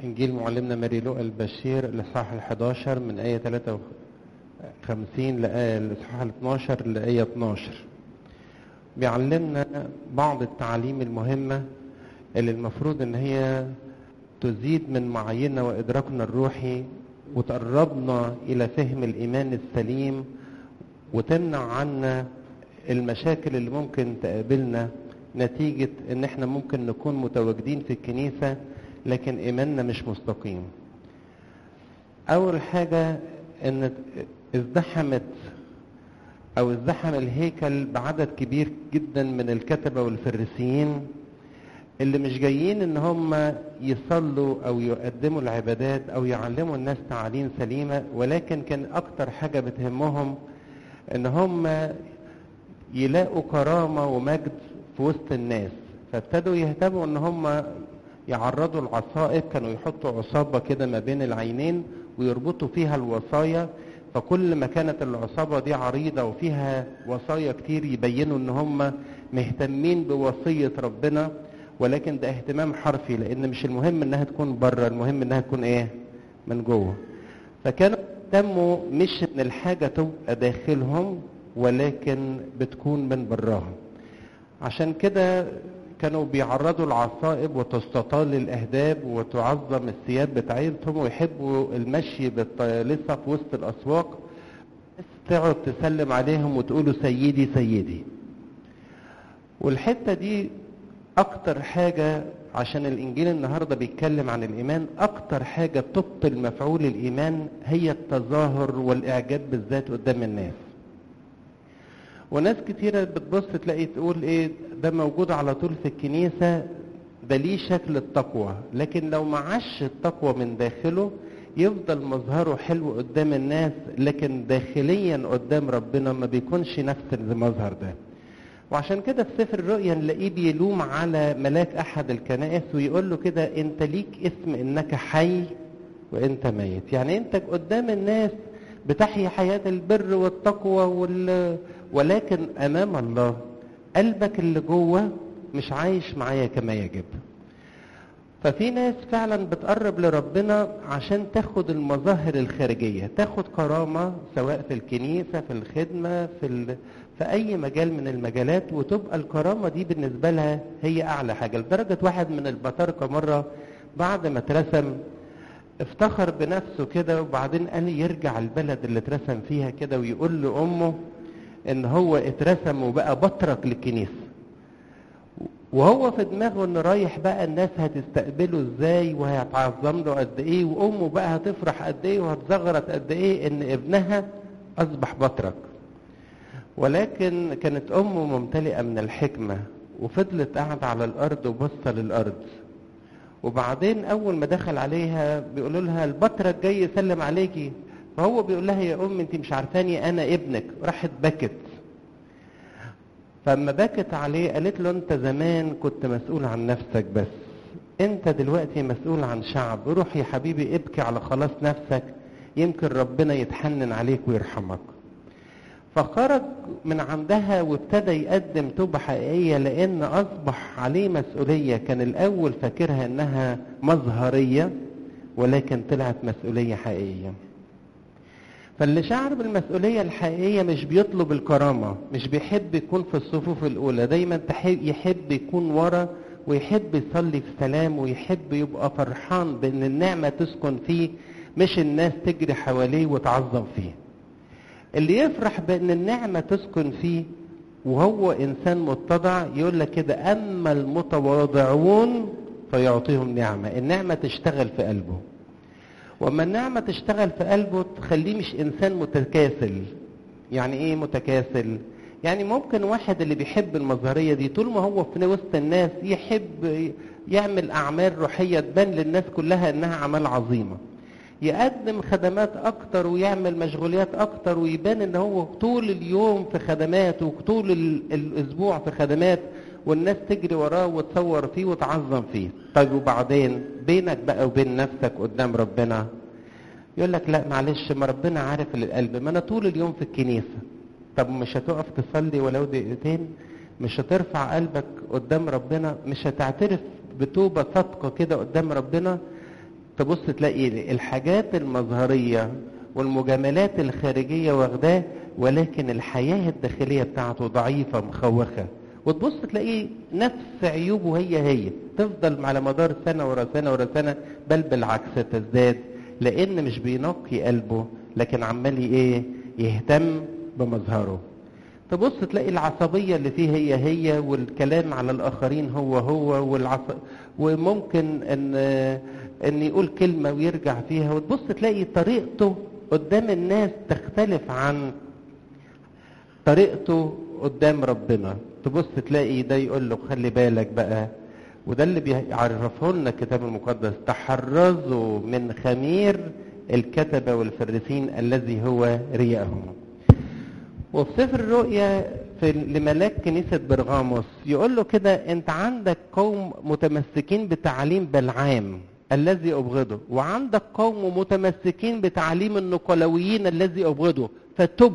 إنجيل معلمنا ماري لوقا البشير الإصحاح ال11 من آية 53 لآية الإصحاح ال12 لآية 12 بيعلمنا بعض التعاليم المهمة اللي المفروض إن هي تزيد من معينا وإدراكنا الروحي وتقربنا إلى فهم الإيمان السليم وتمنع عنا المشاكل اللي ممكن تقابلنا نتيجة إن إحنا ممكن نكون متواجدين في الكنيسة لكن إيماننا مش مستقيم. أول حاجة إن ازدحمت أو ازدحم الهيكل بعدد كبير جدا من الكتبة والفريسيين اللي مش جايين إن هم يصلوا أو يقدموا العبادات أو يعلموا الناس تعاليم سليمة ولكن كان أكتر حاجة بتهمهم إن هم يلاقوا كرامة ومجد في وسط الناس فابتدوا يهتموا ان هم يعرضوا العصائب كانوا يحطوا عصابة كده ما بين العينين ويربطوا فيها الوصايا فكل ما كانت العصابة دي عريضة وفيها وصايا كتير يبينوا ان هم مهتمين بوصية ربنا ولكن ده اهتمام حرفي لان مش المهم انها تكون بره المهم انها تكون ايه من جوه فكانوا يهتموا مش ان الحاجة تبقى داخلهم ولكن بتكون من براهم عشان كده كانوا بيعرضوا العصائب وتستطال الأهداب وتعظم الثياب بتاعتهم ويحبوا المشي بالطيالسة في وسط الأسواق تقعد تسلم عليهم وتقولوا سيدي سيدي والحتة دي أكتر حاجة عشان الإنجيل النهاردة بيتكلم عن الإيمان أكتر حاجة بتبطل مفعول الإيمان هي التظاهر والإعجاب بالذات قدام الناس وناس كتيرة بتبص تلاقي تقول ايه ده موجود على طول في الكنيسة ده ليه شكل التقوى لكن لو معاش التقوى من داخله يفضل مظهره حلو قدام الناس لكن داخليا قدام ربنا ما بيكونش نفس المظهر ده وعشان كده في سفر الرؤيا نلاقيه بيلوم على ملاك احد الكنائس ويقول له كده انت ليك اسم انك حي وانت ميت يعني انت قدام الناس بتحيا حياة البر والتقوى وال... ولكن أمام الله قلبك اللي جوه مش عايش معايا كما يجب ففي ناس فعلا بتقرب لربنا عشان تاخد المظاهر الخارجية تاخد كرامة سواء في الكنيسة في الخدمة في, ال... في أي مجال من المجالات وتبقى الكرامة دي بالنسبة لها هي أعلى حاجة لدرجة واحد من البطاركة مرة بعد ما اترسم افتخر بنفسه كده وبعدين قال يرجع البلد اللي اترسم فيها كده ويقول لأمه ان هو اترسم وبقى بطرك للكنيسة وهو في دماغه ان رايح بقى الناس هتستقبله ازاي وهيتعظم له قد ايه وامه بقى هتفرح قد ايه وهتزغرط قد ايه ان ابنها اصبح بطرك ولكن كانت امه ممتلئة من الحكمة وفضلت قاعدة على الارض وبصة للارض وبعدين اول ما دخل عليها بيقولوا لها البطرك جاي يسلم عليكي فهو بيقول لها يا ام انت مش عارفاني انا ابنك راحت بكت فاما بكت عليه قالت له انت زمان كنت مسؤول عن نفسك بس انت دلوقتي مسؤول عن شعب روح يا حبيبي ابكي على خلاص نفسك يمكن ربنا يتحنن عليك ويرحمك فخرج من عندها وابتدى يقدم توبة حقيقية لأن أصبح عليه مسؤولية كان الأول فاكرها إنها مظهرية ولكن طلعت مسؤولية حقيقية فاللي شعر بالمسؤولية الحقيقية مش بيطلب الكرامة مش بيحب يكون في الصفوف الأولى دايما يحب يكون ورا ويحب يصلي في سلام ويحب يبقى فرحان بأن النعمة تسكن فيه مش الناس تجري حواليه وتعظم فيه اللي يفرح بأن النعمة تسكن فيه وهو إنسان متضع يقول لك كده أما المتواضعون فيعطيهم نعمة النعمة تشتغل في قلبه وأما النعمة تشتغل في قلبه تخليه مش إنسان متكاسل يعني إيه متكاسل يعني ممكن واحد اللي بيحب المظهرية دي طول ما هو في وسط الناس يحب يعمل أعمال روحية تبان للناس كلها إنها أعمال عظيمة يقدم خدمات اكتر ويعمل مشغوليات اكتر ويبان ان هو طول اليوم في خدمات وطول الاسبوع في خدمات والناس تجري وراه وتصور فيه وتعظم فيه طيب وبعدين بينك بقى وبين نفسك قدام ربنا يقول لك لا معلش ما ربنا عارف القلب ما انا طول اليوم في الكنيسه طب مش هتقف تصلي ولو دقيقتين مش هترفع قلبك قدام ربنا مش هتعترف بتوبه صادقه كده قدام ربنا تبص تلاقي الحاجات المظهرية والمجاملات الخارجية واخداه ولكن الحياة الداخلية بتاعته ضعيفة مخوخة وتبص تلاقيه نفس عيوبه هي هي تفضل على مدار سنة ورا سنة ورا سنة بل بالعكس تزداد لأن مش بينقي قلبه لكن عمال ايه يهتم بمظهره تبص تلاقي العصبية اللي فيه هي هي والكلام على الآخرين هو هو والعص... وممكن ان ان يقول كلمة ويرجع فيها وتبص تلاقي طريقته قدام الناس تختلف عن طريقته قدام ربنا تبص تلاقي ده يقول له خلي بالك بقى وده اللي بيعرفه لنا الكتاب المقدس تحرزوا من خمير الكتبة والفريسين الذي هو رياءهم وفي سفر الرؤيا في لملاك كنيسة برغاموس يقول له كده انت عندك قوم متمسكين بتعليم بلعام الذي أبغضه وعندك قوم متمسكين بتعليم النقلويين الذي أبغضه فتب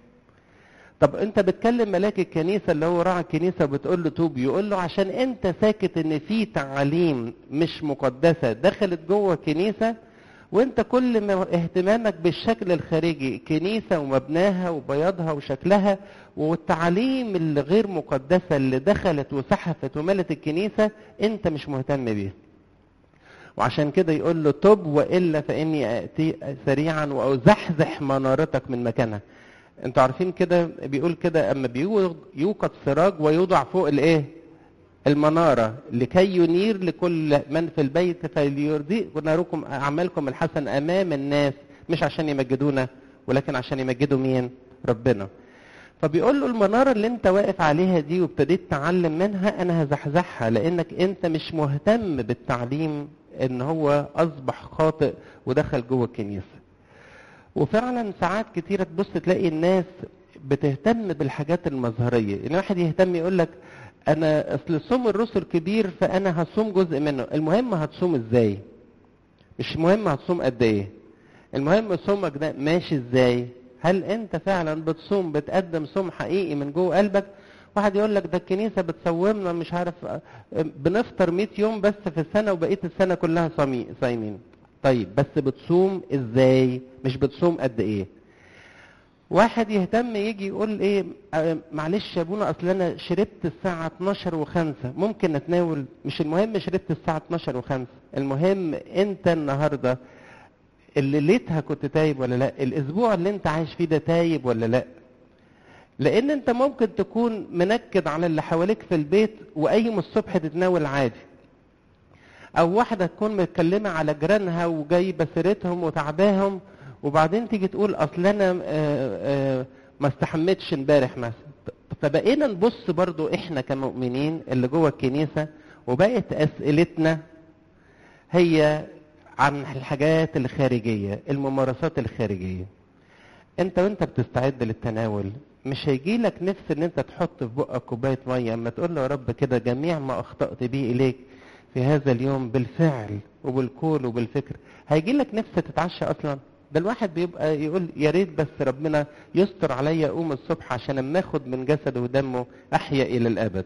طب انت بتكلم ملاك الكنيسة اللي هو راعي الكنيسة بتقول له توب يقول له عشان انت ساكت ان في تعاليم مش مقدسة دخلت جوه الكنيسة وانت كل ما اهتمامك بالشكل الخارجي كنيسة ومبناها وبياضها وشكلها والتعاليم اللي غير مقدسة اللي دخلت وسحفت وملت الكنيسة انت مش مهتم بيها وعشان كده يقول له تب والا فاني اتي سريعا وازحزح منارتك من مكانها انتوا عارفين كده بيقول كده اما بيوقد سراج ويوضع فوق الايه المنارة لكي ينير لكل من في البيت فليرضي ناركم أعمالكم الحسن أمام الناس مش عشان يمجدونا ولكن عشان يمجدوا مين ربنا فبيقول له المنارة اللي انت واقف عليها دي وابتديت تعلم منها انا هزحزحها لانك انت مش مهتم بالتعليم ان هو اصبح خاطئ ودخل جوه الكنيسة وفعلا ساعات كتيرة تبص تلاقي الناس بتهتم بالحاجات المظهرية ان واحد يهتم يقول لك انا اصل صوم الرسل كبير فانا هصوم جزء منه المهم هتصوم ازاي مش مهم هتصوم قد ايه المهم صومك ده ماشي ازاي هل انت فعلا بتصوم بتقدم صوم حقيقي من جوه قلبك واحد يقول لك ده الكنيسه بتصومنا مش عارف بنفطر 100 يوم بس في السنه وبقيه السنه كلها صايمين طيب بس بتصوم ازاي مش بتصوم قد ايه واحد يهتم يجي يقول ايه آه معلش يا ابونا اصل انا شربت الساعة 12 و5 ممكن اتناول مش المهم شربت الساعة 12 و5 المهم انت النهاردة اللي ليتها كنت تايب ولا لا الاسبوع اللي انت عايش فيه ده تايب ولا لا لان انت ممكن تكون منكد على اللي حواليك في البيت وقايم الصبح تتناول عادي او واحدة تكون متكلمة على جيرانها وجايبة سيرتهم وتعباهم وبعدين تيجي تقول اصل انا آآ آآ ما استحمتش امبارح مثلا فبقينا نبص برضو احنا كمؤمنين اللي جوه الكنيسه وبقت اسئلتنا هي عن الحاجات الخارجيه الممارسات الخارجيه انت وانت بتستعد للتناول مش هيجي لك نفس ان انت تحط في بقك كوبايه ميه اما تقول له يا رب كده جميع ما اخطات به اليك في هذا اليوم بالفعل وبالقول وبالفكر هيجي لك نفس تتعشى اصلا ده الواحد بيبقى يقول يا ريت بس ربنا يستر عليا اقوم الصبح عشان اما اخد من جسده ودمه احيا الى الابد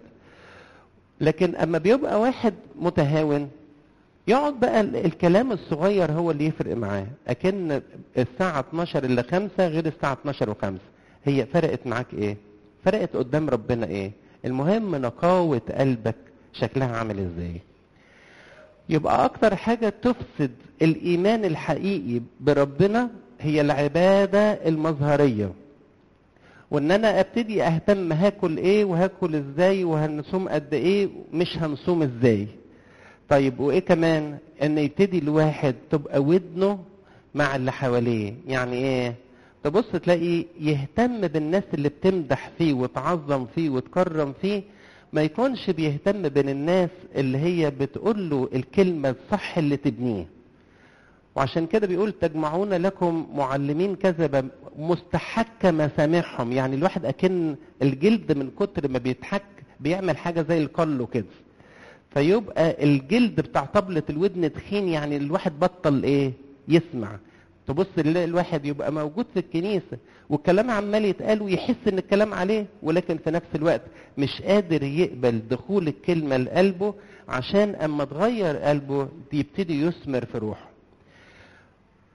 لكن اما بيبقى واحد متهاون يقعد بقى الكلام الصغير هو اللي يفرق معاه اكن الساعة 12 الا 5 غير الساعة 12 و5 هي فرقت معاك ايه فرقت قدام ربنا ايه المهم نقاوة قلبك شكلها عامل ازاي يبقى اكتر حاجة تفسد الايمان الحقيقي بربنا هي العبادة المظهرية وان انا ابتدي اهتم هاكل ايه وهاكل ازاي وهنصوم قد ايه مش هنصوم ازاي طيب وايه كمان ان يبتدي الواحد تبقى ودنه مع اللي حواليه يعني ايه تبص تلاقي يهتم بالناس اللي بتمدح فيه وتعظم فيه وتكرم فيه ما يكونش بيهتم بين الناس اللي هي بتقول له الكلمة الصح اللي تبنيه وعشان كده بيقول تجمعون لكم معلمين كذبة مستحك مسامعهم يعني الواحد أكن الجلد من كتر ما بيتحك بيعمل حاجة زي القلو كده فيبقى الجلد بتاع طبلة الودن تخين يعني الواحد بطل ايه يسمع تبص الواحد يبقى موجود في الكنيسة والكلام عمال يتقال ويحس ان الكلام عليه ولكن في نفس الوقت مش قادر يقبل دخول الكلمة لقلبه عشان اما تغير قلبه يبتدي يثمر في روحه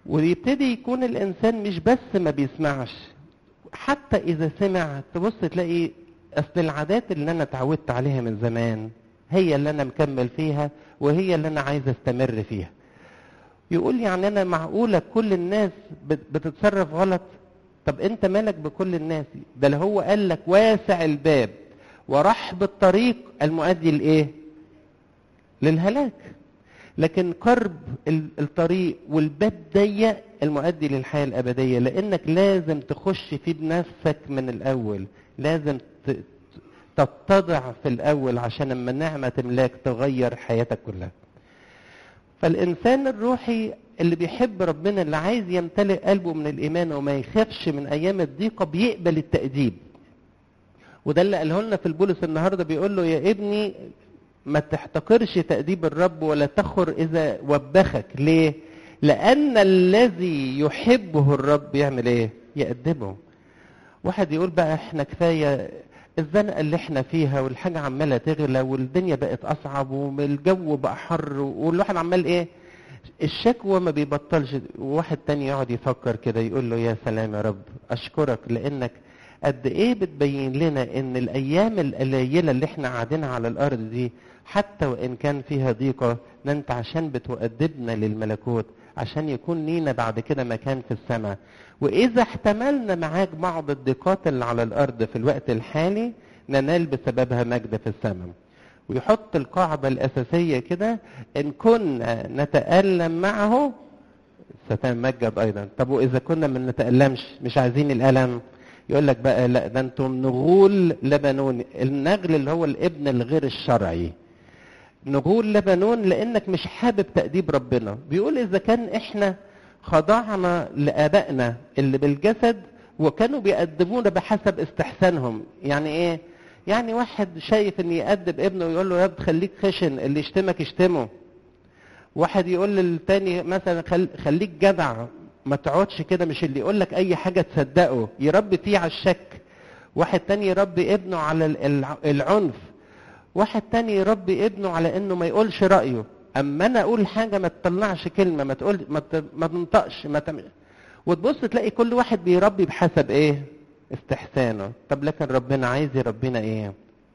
ويبتدي يكون الانسان مش بس ما بيسمعش حتى اذا سمع تبص تلاقي اصل العادات اللي انا اتعودت عليها من زمان هي اللي انا مكمل فيها وهي اللي انا عايز استمر فيها يقول يعني انا معقوله كل الناس بتتصرف غلط طب انت مالك بكل الناس ده اللي هو قال لك واسع الباب ورحب الطريق المؤدي لايه للهلاك لكن قرب الطريق والباب ضيق المؤدي للحياه الابديه لانك لازم تخش فيه بنفسك من الاول لازم تتضع في الاول عشان لما النعمه تملاك تغير حياتك كلها فالانسان الروحي اللي بيحب ربنا اللي عايز يمتلئ قلبه من الايمان وما يخافش من ايام الضيقه بيقبل التاديب وده اللي قاله لنا في البولس النهارده بيقول له يا ابني ما تحتقرش تأديب الرب ولا تخر إذا وبخك ليه؟ لأن الذي يحبه الرب يعمل إيه؟ يأدبه واحد يقول بقى إحنا كفاية الزنقة اللي إحنا فيها والحاجة عمالة تغلى والدنيا بقت أصعب والجو بقى حر والواحد عمال إيه؟ الشكوى ما بيبطلش وواحد تاني يقعد يفكر كده يقول له يا سلام يا رب أشكرك لأنك قد ايه بتبين لنا ان الايام القليله اللي احنا قاعدينها على الارض دي حتى وان كان فيها ضيقه ده انت عشان بتؤدبنا للملكوت عشان يكون لينا بعد كده مكان في السماء واذا احتملنا معاك بعض الضيقات اللي على الارض في الوقت الحالي ننال بسببها مجد في السماء ويحط القاعده الاساسيه كده ان كنا نتالم معه ستنمجد ايضا طب واذا كنا ما نتالمش مش عايزين الالم يقول لك بقى لا ده انتم نغول لبنون النغل اللي هو الابن الغير الشرعي نغول لبنون لانك مش حابب تأديب ربنا بيقول اذا كان احنا خضعنا لابائنا اللي بالجسد وكانوا بيأدبونا بحسب استحسانهم يعني ايه يعني واحد شايف ان يأدب ابنه ويقول له يا ابني خليك خشن اللي يشتمك يشتمه واحد يقول للتاني مثلا خل... خليك جدع ما تقعدش كده مش اللي يقول لك اي حاجه تصدقه يربي فيه على الشك واحد تاني يربي ابنه على العنف واحد تاني يربي ابنه على انه ما يقولش رايه اما انا اقول حاجه ما تطلعش كلمه ما تقول ما, ت... ما تنطقش ما تم... وتبص تلاقي كل واحد بيربي بحسب ايه استحسانه طب لكن ربنا عايز يربينا ايه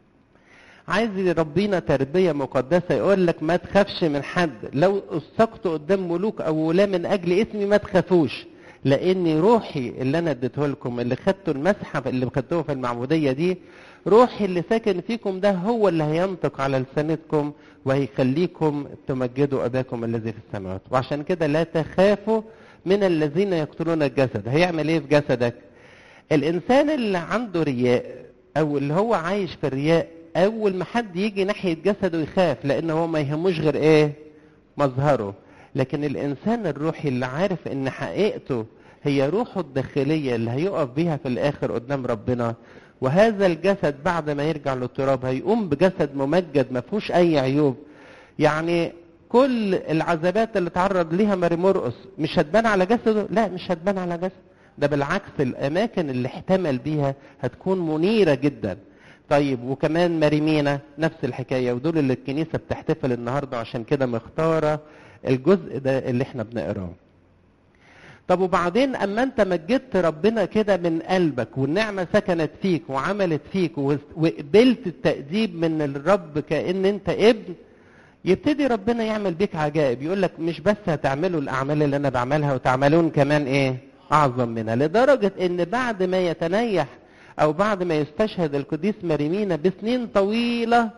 عايز يربينا تربيه مقدسه يقول لك ما تخافش من حد لو استقت قدام ملوك او ولا من اجل اسمي ما تخافوش لاني روحي اللي انا اديته لكم اللي خدته المسحه اللي خدتوه في المعموديه دي روحي اللي ساكن فيكم ده هو اللي هينطق على لسانتكم وهيخليكم تمجدوا اباكم الذي في السماوات وعشان كده لا تخافوا من الذين يقتلون الجسد هيعمل ايه في جسدك الانسان اللي عنده رياء او اللي هو عايش في الرياء اول ما حد يجي ناحيه جسده يخاف لان هو ما يهموش غير ايه مظهره لكن الانسان الروحي اللي عارف ان حقيقته هي روحه الداخليه اللي هيقف بيها في الاخر قدام ربنا وهذا الجسد بعد ما يرجع للتراب هيقوم بجسد ممجد ما فيهوش اي عيوب يعني كل العذابات اللي تعرض ليها ماري مرقس مش هتبان على جسده لا مش هتبان على جسده ده بالعكس الاماكن اللي احتمل بيها هتكون منيره جدا طيب وكمان مريمينا نفس الحكايه ودول اللي الكنيسه بتحتفل النهارده عشان كده مختاره الجزء ده اللي احنا بنقراه طب وبعدين اما انت مجدت ربنا كده من قلبك والنعمه سكنت فيك وعملت فيك وقبلت التأديب من الرب كأن انت ابن يبتدي ربنا يعمل بيك عجائب يقول لك مش بس هتعملوا الاعمال اللي انا بعملها وتعملون كمان ايه اعظم منها لدرجه ان بعد ما يتنيح او بعد ما يستشهد القديس مريمينا بسنين طويله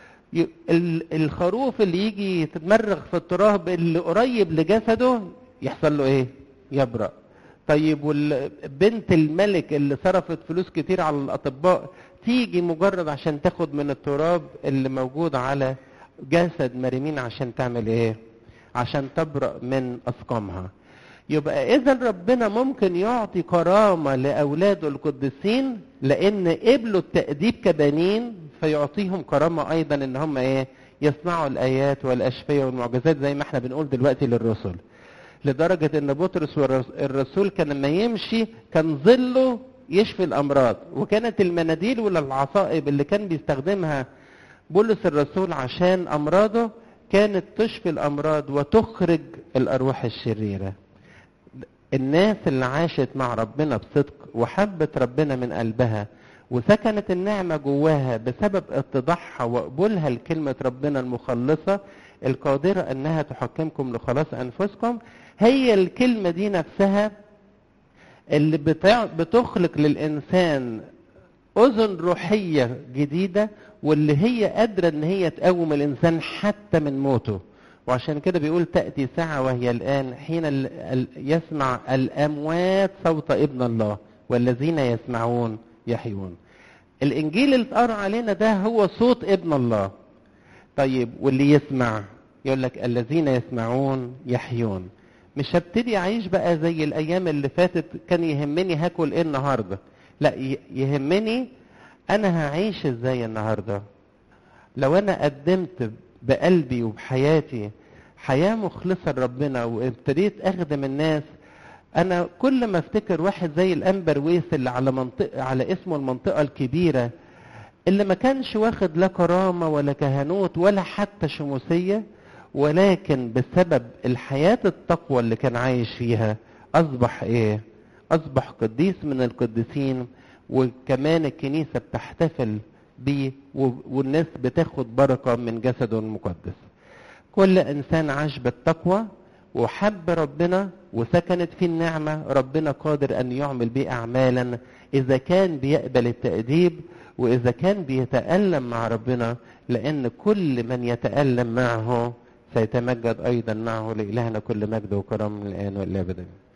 الخروف اللي يجي يتمرغ في التراب اللي قريب لجسده يحصل له ايه يبرأ طيب والبنت الملك اللي صرفت فلوس كتير على الاطباء تيجي مجرد عشان تاخد من التراب اللي موجود على جسد مريمين عشان تعمل ايه عشان تبرأ من اسقامها يبقى اذا ربنا ممكن يعطي كرامة لاولاده القديسين لان قبلوا التأديب كبنين فيعطيهم كرامة ايضا ان هم ايه يصنعوا الايات والاشفية والمعجزات زي ما احنا بنقول دلوقتي للرسل لدرجة ان بطرس الرسول كان لما يمشي كان ظله يشفي الامراض وكانت المناديل ولا العصائب اللي كان بيستخدمها بولس الرسول عشان امراضه كانت تشفي الامراض وتخرج الارواح الشريره الناس اللي عاشت مع ربنا بصدق وحبت ربنا من قلبها وسكنت النعمة جواها بسبب اتضاعها وقبولها لكلمة ربنا المخلصة القادرة أنها تحكمكم لخلاص أنفسكم هي الكلمة دي نفسها اللي بتع... بتخلق للإنسان أذن روحية جديدة واللي هي قادرة إن هي تقوم الإنسان حتى من موته وعشان كده بيقول تأتي ساعة وهي الآن حين ال... ال... يسمع الأموات صوت ابن الله والذين يسمعون يحيون الإنجيل اللي اتقرا علينا ده هو صوت ابن الله طيب واللي يسمع يقول لك الذين يسمعون يحيون مش هبتدي اعيش بقى زي الايام اللي فاتت كان يهمني هاكل ايه النهارده لا يهمني انا هعيش ازاي النهارده لو انا قدمت بقلبي وبحياتي حياه مخلصه لربنا وابتديت اخدم الناس انا كل ما افتكر واحد زي الانبر ويس اللي على منطقه على اسمه المنطقه الكبيره اللي ما كانش واخد لا كرامه ولا كهنوت ولا حتى شموسيه ولكن بسبب الحياة التقوى اللي كان عايش فيها أصبح إيه؟ أصبح قديس من القديسين وكمان الكنيسة بتحتفل بيه والناس بتاخد بركة من جسده المقدس كل إنسان عاش بالتقوى وحب ربنا وسكنت فيه النعمة ربنا قادر أن يعمل بيه أعمالا إذا كان بيقبل التأديب وإذا كان بيتألم مع ربنا لأن كل من يتألم معه سيتمجد أيضا معه لإلهنا كل مجد وكرم من الآن والأبد